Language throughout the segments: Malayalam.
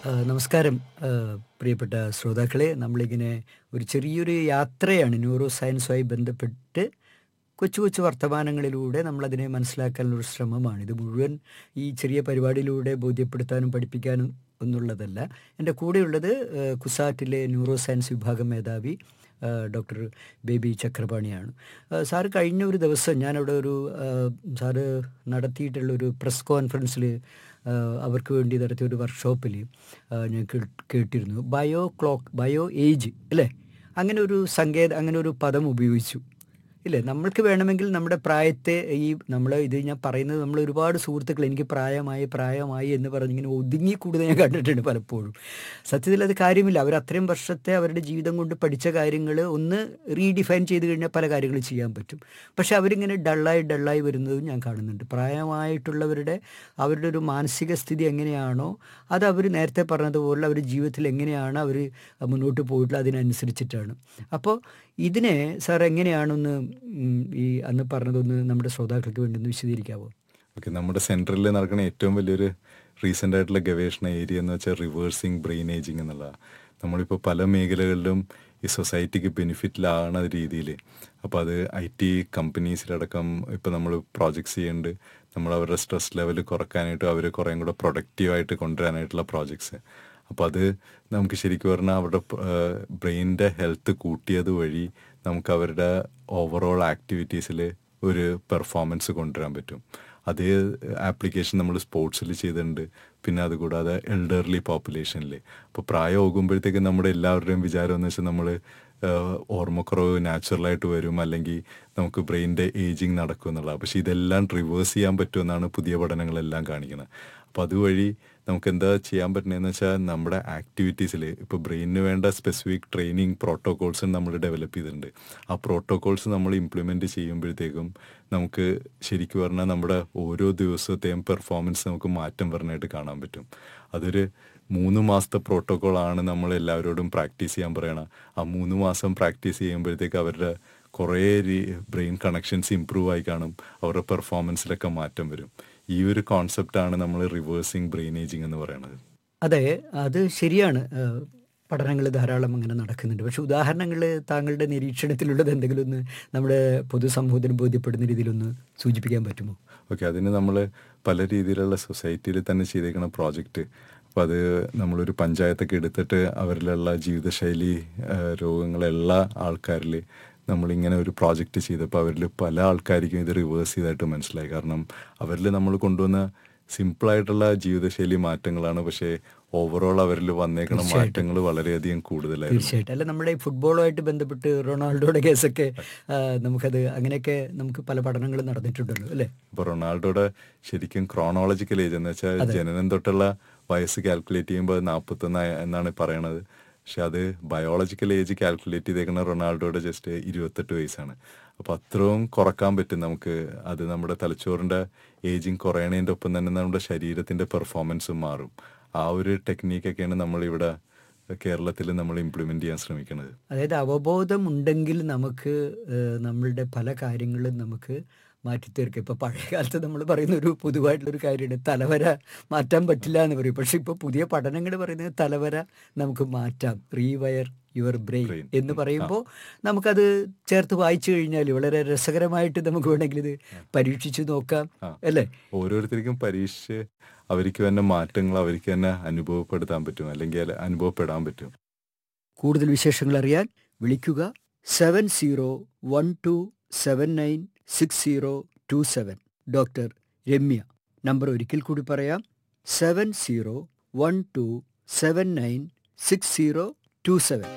ആ, നമസ്കാരം ആ, പ്രിയപ്പെട്ട ശ്രോതാക്കളെ നമ്മളിങ്ങനെ ഒരു ചെറിയൊരു യാത്രയാണ് ന്യൂറോ സയൻസുമായി ബന്ധപ്പെട്ട് കൊച്ചു കൊച്ചു വർത്തമാനങ്ങളിലൂടെ നമ്മളതിനെ മനസ്സിലാക്കാനുള്ള ഒരു ശ്രമമാണ് ഇത് മുഴുവൻ ഈ ചെറിയ പരിപാടിയിലൂടെ ബോധ്യപ്പെടുത്താനും പഠിപ്പിക്കാനും ഒന്നുള്ളതല്ല എൻ്റെ കൂടെയുള്ളത് ആ, കുസാറ്റിലെ ന്യൂറോ സയൻസ് വിഭാഗം മേധാവി ആ, ഡോക്ടർ ബേബി ചക്രപാണിയാണ് ആ, സാറ് കഴിഞ്ഞ ഒരു ദിവസം ഞാനവിടെ ഒരു ആ, സാറ് നടത്തിയിട്ടുള്ള ഒരു പ്രസ് കോൺഫറൻസിൽ അവർക്ക് വേണ്ടി നടത്തിയ ഒരു വർക്ക്ഷോപ്പിൽ ഞാൻ കേൾ- കേട്ടിരുന്നു ബയോ ക്ലോക്ക് ബയോ ഏജ് അല്ലേ അങ്ങനെ ഒരു സങ്കേത അങ്ങനെ ഒരു പദം ഉപയോഗിച്ചു ഇല്ലേ നമ്മൾക്ക് വേണമെങ്കിൽ നമ്മുടെ പ്രായത്തെ ഈ നമ്മൾ ഇത് ഞാൻ പറയുന്നത് നമ്മൾ ഒരുപാട് സുഹൃത്തുക്കൾ എനിക്ക് പ്രായമായി പ്രായമായി എന്ന് പറഞ്ഞിങ്ങനെ ഒതുങ്ങിക്കൂടുന്നത് ഞാൻ കണ്ടിട്ടുണ്ട് പലപ്പോഴും സത്യത്തിൽ അത് കാര്യമില്ല അവർ അത്രയും വർഷത്തെ അവരുടെ ജീവിതം കൊണ്ട് പഠിച്ച കാര്യങ്ങൾ ഒന്ന് റീഡിഫൈൻ ചെയ്ത് കഴിഞ്ഞാൽ പല കാര്യങ്ങളും ചെയ്യാൻ പറ്റും പക്ഷെ അവരിങ്ങനെ ഡള്ളായി ഡള്ളായി വരുന്നതും ഞാൻ കാണുന്നുണ്ട് പ്രായമായിട്ടുള്ളവരുടെ അവരുടെ ഒരു മാനസിക സ്ഥിതി എങ്ങനെയാണോ അത് അവർ നേരത്തെ പറഞ്ഞതുപോലെ അവർ ജീവിതത്തിൽ എങ്ങനെയാണ് അവർ മുന്നോട്ട് പോയിട്ടുള്ളത് അതിനനുസരിച്ചിട്ടാണ് അപ്പോൾ ഇതിനെ സാർ എങ്ങനെയാണൊന്ന് ഉം, ഈ അന്ന് പറഞ്ഞതൊന്ന് നമ്മുടെ ശ്രോതാക്കൾക്ക് വേണ്ടി ഒന്ന് വിശദീകരിക്കാവോ ഓക്കെ നമ്മുടെ സെൻട്രലിൽ നടക്കുന്ന ഏറ്റവും വലിയൊരു റീസെൻ്റ് ആയിട്ടുള്ള ഗവേഷണ ഏരിയ എന്ന് വെച്ചാൽ റിവേഴ്സിങ് ബ്രെയിൻ ഏജിങ് എന്നുള്ളതാണ് നമ്മളിപ്പോൾ പല മേഖലകളിലും ഈ സൊസൈറ്റിക്ക് ബെനിഫിറ്റിലാകുന്ന രീതിയിൽ അപ്പോൾ അത് ഐ ടി കമ്പനീസിലടക്കം ഇപ്പോൾ നമ്മൾ പ്രോജക്ട്സ് ചെയ്യുന്നുണ്ട് നമ്മൾ അവരുടെ സ്ട്രെസ് ലെവൽ കുറക്കാനായിട്ട് അവർ കുറേം കൂടെ പ്രൊഡക്റ്റീവായിട്ട് കൊണ്ടുവരാനായിട്ടുള്ള പ്രോജക്ട്സ് അപ്പോൾ അത് നമുക്ക് ശരിക്കും പറഞ്ഞാൽ അവരുടെ ബ്രെയിനിൻ്റെ ഹെൽത്ത് കൂട്ടിയത് വഴി നമുക്ക് അവരുടെ ഓവറോൾ ആക്ടിവിറ്റീസിൽ ഒരു പെർഫോമൻസ് കൊണ്ടുവരാൻ പറ്റും അതേ ആപ്ലിക്കേഷൻ നമ്മൾ സ്പോർട്സിൽ ചെയ്തിട്ടുണ്ട് പിന്നെ അതുകൂടാതെ എൽഡർലി പോപ്പുലേഷനിൽ അപ്പോൾ പ്രായമാകുമ്പോഴത്തേക്ക് നമ്മുടെ എല്ലാവരുടെയും വിചാരം എന്ന് വെച്ചാൽ നമ്മൾ ഓർമ്മക്കുറവ് നാച്ചുറലായിട്ട് വരും അല്ലെങ്കിൽ നമുക്ക് ബ്രെയിനിൻ്റെ ഏജിങ് നടക്കും എന്നുള്ളത് പക്ഷേ ഇതെല്ലാം റിവേഴ്സ് ചെയ്യാൻ പറ്റുമെന്നാണ് പുതിയ പഠനങ്ങളെല്ലാം കാണിക്കുന്നത് അപ്പോൾ അതുവഴി നമുക്ക് എന്താ ചെയ്യാൻ പറ്റുന്നതെന്ന് വെച്ചാൽ നമ്മുടെ ആക്ടിവിറ്റീസിൽ ഇപ്പോൾ ബ്രെയിനിന് വേണ്ട സ്പെസിഫിക് ട്രെയിനിങ് പ്രോട്ടോകോൾസ് നമ്മൾ ഡെവലപ്പ് ചെയ്തിട്ടുണ്ട് ആ പ്രോട്ടോകോൾസ് നമ്മൾ ഇംപ്ലിമെൻറ്റ് ചെയ്യുമ്പോഴത്തേക്കും നമുക്ക് ശരിക്കും പറഞ്ഞാൽ നമ്മുടെ ഓരോ ദിവസത്തെയും പെർഫോമൻസ് നമുക്ക് മാറ്റം വരാനായിട്ട് കാണാൻ പറ്റും അതൊരു മൂന്ന് മാസത്തെ പ്രോട്ടോകോളാണ് നമ്മൾ എല്ലാവരോടും പ്രാക്ടീസ് ചെയ്യാൻ പറയണം ആ മൂന്ന് മാസം പ്രാക്ടീസ് ചെയ്യുമ്പോഴത്തേക്ക് അവരുടെ കുറേ ബ്രെയിൻ കണക്ഷൻസ് ഇമ്പ്രൂവ് ആയി കാണും അവരുടെ പെർഫോമൻസിലൊക്കെ മാറ്റം വരും ഈ ഒരു കോൺസെപ്റ്റാണ് നമ്മൾ റിവേഴ്സിങ് ബ്രെയിൻ ഏജിങ് എന്ന് പറയുന്നത് അതെ അത് ശരിയാണ് പഠനങ്ങൾ ധാരാളം അങ്ങനെ നടക്കുന്നുണ്ട് പക്ഷെ ഉദാഹരണങ്ങൾ താങ്കളുടെ നിരീക്ഷണത്തിലുള്ളത് എന്തെങ്കിലും ഒന്ന് നമ്മുടെ പൊതുസമൂഹത്തിന് ബോധ്യപ്പെടുന്ന രീതിയിലൊന്ന് സൂചിപ്പിക്കാൻ പറ്റുമോ ഓക്കെ അതിന് നമ്മൾ പല രീതിയിലുള്ള സൊസൈറ്റിയിൽ തന്നെ ചെയ്തേക്കുന്ന പ്രോജക്റ്റ് അപ്പോൾ അത് നമ്മളൊരു പഞ്ചായത്തൊക്കെ എടുത്തിട്ട് അവരിലുള്ള ജീവിതശൈലി ആ, രോഗങ്ങളുള്ള ആൾക്കാരിൽ നമ്മളിങ്ങനെ ഒരു പ്രോജക്റ്റ് ചെയ്തപ്പോൾ അവരിൽ പല ആൾക്കാർക്കും ഇത് റിവേഴ്സ് ചെയ്തായിട്ട് മനസ്സിലായി കാരണം അവരിൽ നമ്മൾ കൊണ്ടുവന്ന സിമ്പിളായിട്ടുള്ള ജീവിതശൈലി മാറ്റങ്ങളാണ് പക്ഷേ ഓവറോൾ അവരിൽ വന്നേക്കുന്ന മാറ്റങ്ങൾ വളരെയധികം കൂടുതലായിരുന്നു തീർച്ചയായിട്ടും അല്ല നമ്മുടെ ഈ ഫുട്ബോളുമായിട്ട് ബന്ധപ്പെട്ട് റൊണാൾഡോയുടെ കേസൊക്കെ ആ, നമുക്കത് അങ്ങനെയൊക്കെ നമുക്ക് പല പഠനങ്ങളും നടന്നിട്ടുണ്ടല്ലോ അല്ലേ അപ്പോൾ റൊണാൾഡോയുടെ ശരിക്കും ക്രോണോളജിക്കൽ ഏജ് എന്ന് വെച്ചാൽ ജനനം തൊട്ടുള്ള വയസ്സ് കാൽക്കുലേറ്റ് ചെയ്യുമ്പോൾ നാൽപ്പത്തൊന്ന് എന്നാണ് പറയണത് പക്ഷെ അത് ബയോളജിക്കൽ ഏജ് കാൽക്കുലേറ്റ് ചെയ്തേക്കുന്ന റൊണാൾഡോയുടെ ജസ്റ്റ് ഇരുപത്തെട്ട് വയസ്സാണ് അപ്പോൾ അത്രയും കുറക്കാൻ പറ്റും നമുക്ക് അത് നമ്മുടെ തലച്ചോറിൻ്റെ ഏജിങ് കുറയണതിൻ്റെ ഒപ്പം തന്നെ നമ്മുടെ ശരീരത്തിൻ്റെ പെർഫോമൻസും മാറും ആ ഒരു ടെക്നീക്കൊക്കെയാണ് നമ്മളിവിടെ കേരളത്തിൽ നമ്മൾ ഇംപ്ലിമെൻ്റ് ചെയ്യാൻ ശ്രമിക്കുന്നത് അതായത് അവബോധം ഉണ്ടെങ്കിൽ നമുക്ക് ഏഹ്, നമ്മളുടെ പല കാര്യങ്ങളും നമുക്ക് മാറ്റിത്തീർക്കാം ഇപ്പോൾ പഴയ കാലത്ത് നമ്മൾ പറയുന്ന ഒരു പൊതുവായിട്ടുള്ളൊരു കാര്യമാണ് തലവര മാറ്റാൻ പറ്റില്ല എന്ന് പറയും പക്ഷെ ഇപ്പോൾ പുതിയ പഠനങ്ങൾ പറയുന്നത് തലവര നമുക്ക് മാറ്റാം റീവയർ യുവർ ബ്രെയിൻ Brain. എന്ന് പറയുമ്പോൾ നമുക്കത് ചേർത്ത് വായിച്ചു കഴിഞ്ഞാൽ വളരെ രസകരമായിട്ട് നമുക്ക് വേണമെങ്കിൽ ഇത് പരീക്ഷിച്ച് നോക്കാം ആ. അല്ലേ ഓരോരുത്തർക്കും പരീക്ഷ അവർക്ക് തന്നെ മാറ്റങ്ങൾ അവർക്ക് തന്നെ അനുഭവപ്പെടുത്താൻ പറ്റും അല്ലെങ്കിൽ അല്ല- അനുഭവപ്പെടാൻ പറ്റും കൂടുതൽ വിശേഷങ്ങൾ അറിയാൻ വിളിക്കുക seven zero one two seven nine six zero two seven doctor Ramya number ഒരിക്കൽ കൂടി പറയാം seven zero one two seven nine six zero two seven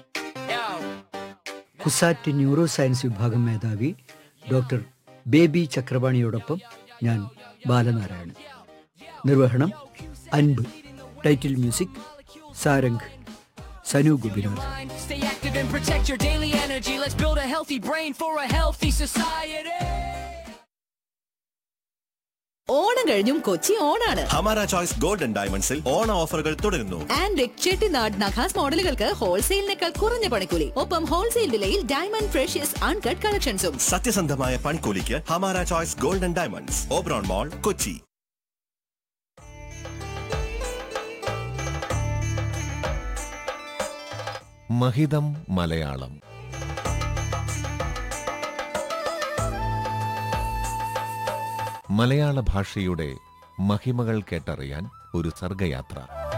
CUSAT neuro science വിഭാഗം മേധാവി ഡോക്ടർ ബേബി ചക്രപാണിയോടൊപ്പം ഞാൻ ബാലനാരായണൻ നിർവഹണം അൻപ് title music Sarang Sanu Gubinath Stay active and protect your daily energy. Let's build a healthy brain for a healthy society. Onam കഴിഞ്ഞും കൊച്ചി ഓണാണ് ഹമാര ചോയ്സ് ഗോൾഡൻ ഡയമണ്ട്സിൽ ഓണ ഓഫറുകൾ തുടരുന്നു ആൻഡ് ചെട്ടിനാട് നഖാസ് മോഡലുകൾക്ക് ഹോൾസെയിലിനേക്കാൾ കുറഞ്ഞ പണിക്കൂലി ഒപ്പം ഹോൾസെയിൽ വിലയിൽ ഡയമണ്ട് ഫ്രഷ്യസ് അൺകട്ട് കളക്ഷൻസും സത്യസന്ധമായ പണിക്കൂലിക്ക് ഹമാര choice golden diamonds Oberon mall Kochi മഹിതം മലയാളം മലയാള ഭാഷയുടെ മഹിമകൾ കേട്ടറിയാൻ ഒരു സർഗയാത്ര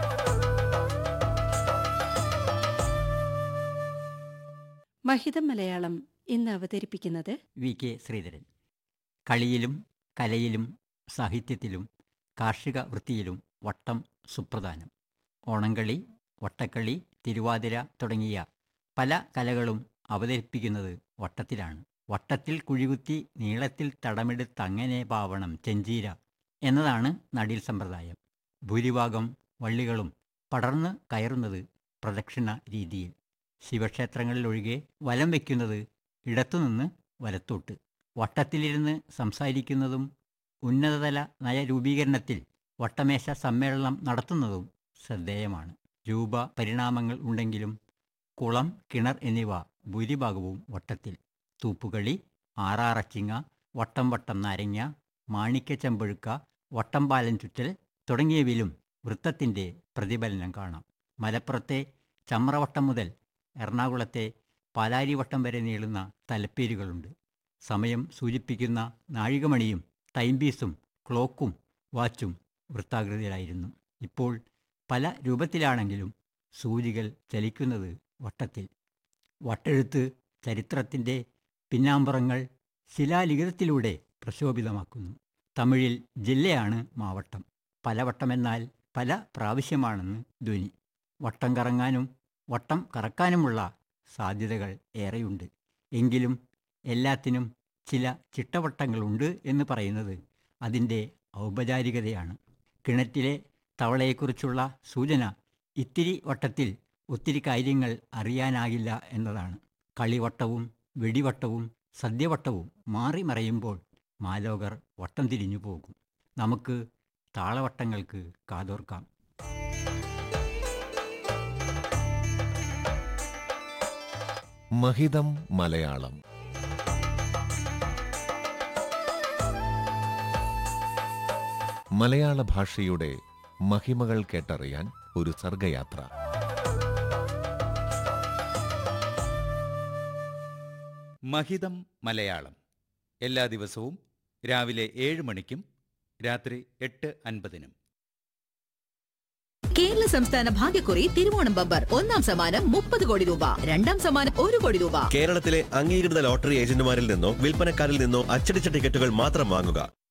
മഹിതം മലയാളം ഇന്ന് അവതരിപ്പിക്കുന്നത് വി കെ ശ്രീധരൻ കളിയിലും കലയിലും സാഹിത്യത്തിലും കാർഷിക വൃത്തിയിലും വട്ടം സുപ്രധാനം ഓണംകളി വട്ടക്കളി തിരുവാതിര തുടങ്ങിയ പല കലകളും അവതരിപ്പിക്കുന്നത് വട്ടത്തിലാണ് വട്ടത്തിൽ കുഴികുത്തി നീളത്തിൽ തടമെടുത്തങ്ങനെ പാവണം ചെഞ്ചീര എന്നതാണ് നടീൽ സമ്പ്രദായം ഭൂരിഭാഗം വള്ളികളും പടർന്ന് കയറുന്നത് പ്രദക്ഷിണ രീതിയിൽ ശിവക്ഷേത്രങ്ങളിലൊഴികെ വലം വയ്ക്കുന്നത് ഇടത്തുനിന്ന് വലത്തോട്ട് വട്ടത്തിലിരുന്ന് സംസാരിക്കുന്നതും ഉന്നതതല നയരൂപീകരണത്തിൽ വട്ടമേശ സമ്മേളനം നടത്തുന്നതും ശ്രദ്ധേയമാണ് രൂപ പരിണാമങ്ങൾ ഉണ്ടെങ്കിലും കുളം കിണർ എന്നിവ ഭൂരിഭാഗവും വട്ടത്തിൽ തൂപ്പുകളി ആറാറച്ചിങ്ങ വട്ടം വട്ടം നാരങ്ങ മാണിക്യച്ചമ്പഴുക്ക വട്ടം പാലം ചുറ്റൽ തുടങ്ങിയവയിലും വൃത്തത്തിൻ്റെ പ്രതിഫലനം കാണാം മലപ്പുറത്തെ ചമ്രവട്ടം മുതൽ എറണാകുളത്തെ പാലാരിവട്ടം വരെ നീളുന്ന തലപ്പേരുകളുണ്ട് സമയം സൂചിപ്പിക്കുന്ന നാഴികമണിയും ടൈംപീസും ക്ലോക്കും വാച്ചും വൃത്താകൃതിയിലായിരുന്നു ഇപ്പോൾ പല രൂപത്തിലാണെങ്കിലും സൂചികൾ ചലിക്കുന്നത് വട്ടത്തിൽ വട്ടെഴുത്ത് ചരിത്രത്തിൻ്റെ പിന്നാമ്പുറങ്ങൾ ശിലാലിഖിതത്തിലൂടെ പ്രശോഭിതമാക്കുന്നു തമിഴിൽ ജില്ലയാണ് മാവട്ടം പലവട്ടമെന്നാൽ പല പ്രാവശ്യമാണെന്ന് ധ്വനി വട്ടം കറങ്ങാനും വട്ടം കറക്കാനുമുള്ള സാധ്യതകൾ ഏറെയുണ്ട് എങ്കിലും എല്ലാത്തിനും ചില ചിട്ടവട്ടങ്ങളുണ്ട് എന്ന് പറയുന്നത് അതിൻ്റെ ഔപചാരികതയാണ് കിണറ്റിലെ തവളയെക്കുറിച്ചുള്ള സൂചന ഇത്തിരി വട്ടത്തിൽ ഒത്തിരി കാര്യങ്ങൾ അറിയാനാകില്ല എന്നതാണ് കളിവട്ടവും വെടിവട്ടവും സദ്യവട്ടവും മാറി മറയുമ്പോൾ മാലോകർ വട്ടം തിരിഞ്ഞു പോകും നമുക്ക് താളവട്ടങ്ങൾക്ക് കാതോർക്കാം മഹിതം മലയാളം മലയാള ഭാഷയുടെ മഹിമകൾ കേട്ടറിയാൻ ഒരു സർഗയാത്ര മഹിതം മലയാളം എല്ലാ ദിവസവും രാവിലെ ഏഴ് മണിക്കും രാത്രി എട്ട് അൻപതിനും കേരള സംസ്ഥാന ഭാഗ്യക്കുറി തിരുവോണം ബമ്പർ ഒന്നാം സമ്മാനം മുപ്പത് കോടി രൂപ രണ്ടാം സമ്മാനം ഒരു കോടി രൂപ കേരളത്തിലെ അംഗീകൃത ലോട്ടറി ഏജന്റുമാരിൽ നിന്നോ വിൽപ്പനക്കാരിൽ നിന്നോ അച്ചടിച്ച ടിക്കറ്റുകൾ മാത്രം വാങ്ങുക